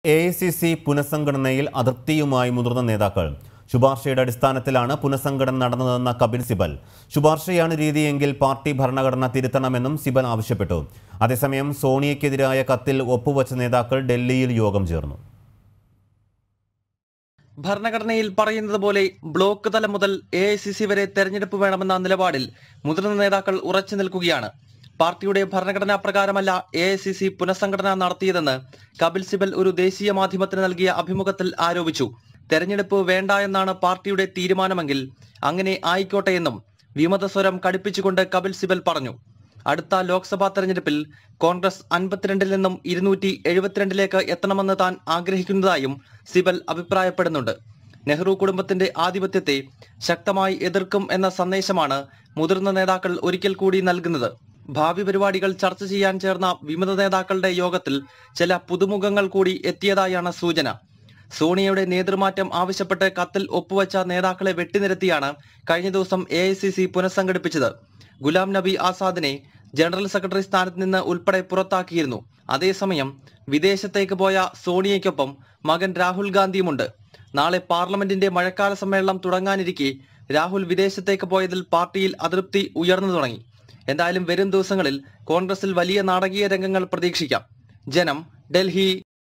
A I C C പുനഃസംഘടനയിൽ അതൃപ്തിയുമായി മുതിർന്ന നേതാക്കൾ ശുപാർശയുടെ അടിസ്ഥാനത്തിലാണ് പുനഃസംഘടന നടന്നതെന്ന കപിൽ സിബൽ ശുപാർശയാണ് രീതിയെങ്കിൽ പാർട്ടി ഭരണഘടന തിരുത്തണമെന്നും സിബൽ ആവശ്യപ്പെട്ടു അതേസമയം സോണിയയ്ക്കെതിരായ കത്തിൽ ഒപ്പുവച്ച നേതാക്കൾ ഡൽഹിയിൽ യോഗം ചേർന്നു ഭരണഘടനയിൽ പറയുന്നത് പോലെ ബ്ലോക്ക് തലം മുതൽ എ ഐ സി സി വരെ തെരഞ്ഞെടുപ്പ് വേണമെന്ന നിലപാടിൽ മുതിർന്ന നേതാക്കൾ ഉറച്ചു നിൽക്കുകയാണ് പാർട്ടിയുടെ ഭരണഘടനാ പ്രകാരമല്ല എ ഐ സി സി പുനഃസംഘടന നടത്തിയതെന്ന് കപിൽ സിബൽ ഒരു ദേശീയ മാധ്യമത്തിന് നൽകിയ അഭിമുഖത്തിൽ ആരോപിച്ചു തെരഞ്ഞെടുപ്പ് വേണ്ട എന്നാണ് പാർട്ടിയുടെ തീരുമാനമെങ്കിൽ അങ്ങനെ ആയിക്കോട്ടെ എന്നും വിമതസ്വരം കടുപ്പിച്ചുകൊണ്ട് കപിൽ സിബൽ പറഞ്ഞു അടുത്ത ലോക്സഭാ തെരഞ്ഞെടുപ്പിൽ കോൺഗ്രസ് അൻപത്തിരണ്ടിൽ നിന്നും ഇരുന്നൂറ്റി എഴുപത്തിരണ്ടിലേക്ക് എത്തണമെന്ന് താൻ ആഗ്രഹിക്കുന്നതായും സിബൽ അഭിപ്രായപ്പെടുന്നുണ്ട് നെഹ്റു കുടുംബത്തിന്റെ ആധിപത്യത്തെ ശക്തമായി എതിർക്കും എന്ന സന്ദേശമാണ് മുതിർന്ന നേതാക്കൾ ഒരിക്കൽ കൂടി നൽകുന്നത് ഭാവി പരിപാടികൾ ചർച്ച ചെയ്യാൻ ചേർന്ന വിമത നേതാക്കളുടെ യോഗത്തിൽ ചില പുതുമുഖങ്ങൾ കൂടി എത്തിയതായാണ് സൂചന സോണിയയുടെ നേതൃമാറ്റം ആവശ്യപ്പെട്ട് കത്തിൽ ഒപ്പുവച്ച നേതാക്കളെ വെട്ടിനിരത്തിയാണ് കഴിഞ്ഞ ദിവസം എ പുനഃസംഘടിപ്പിച്ചത് ഗുലാം നബി ആസാദിനെ ജനറൽ സെക്രട്ടറി സ്ഥാനത്ത് നിന്ന് ഉൾപ്പെടെ പുറത്താക്കിയിരുന്നു അതേസമയം വിദേശത്തേക്ക് പോയ സോണിയയ്ക്കൊപ്പം മകൻ രാഹുൽ ഗാന്ധിയുമുണ്ട് നാളെ പാർലമെന്റിന്റെ മഴക്കാല സമ്മേളനം തുടങ്ങാനിരിക്കെ രാഹുൽ വിദേശത്തേക്ക് പോയതിൽ പാർട്ടിയിൽ അതൃപ്തി ഉയർന്നു തുടങ്ങി എന്തായാലും വരും ദിവസങ്ങളിൽ കോൺഗ്രസിൽ വലിയ നാടകീയ രംഗങ്ങൾ പ്രതീക്ഷിക്കാം ജനം ഡൽഹി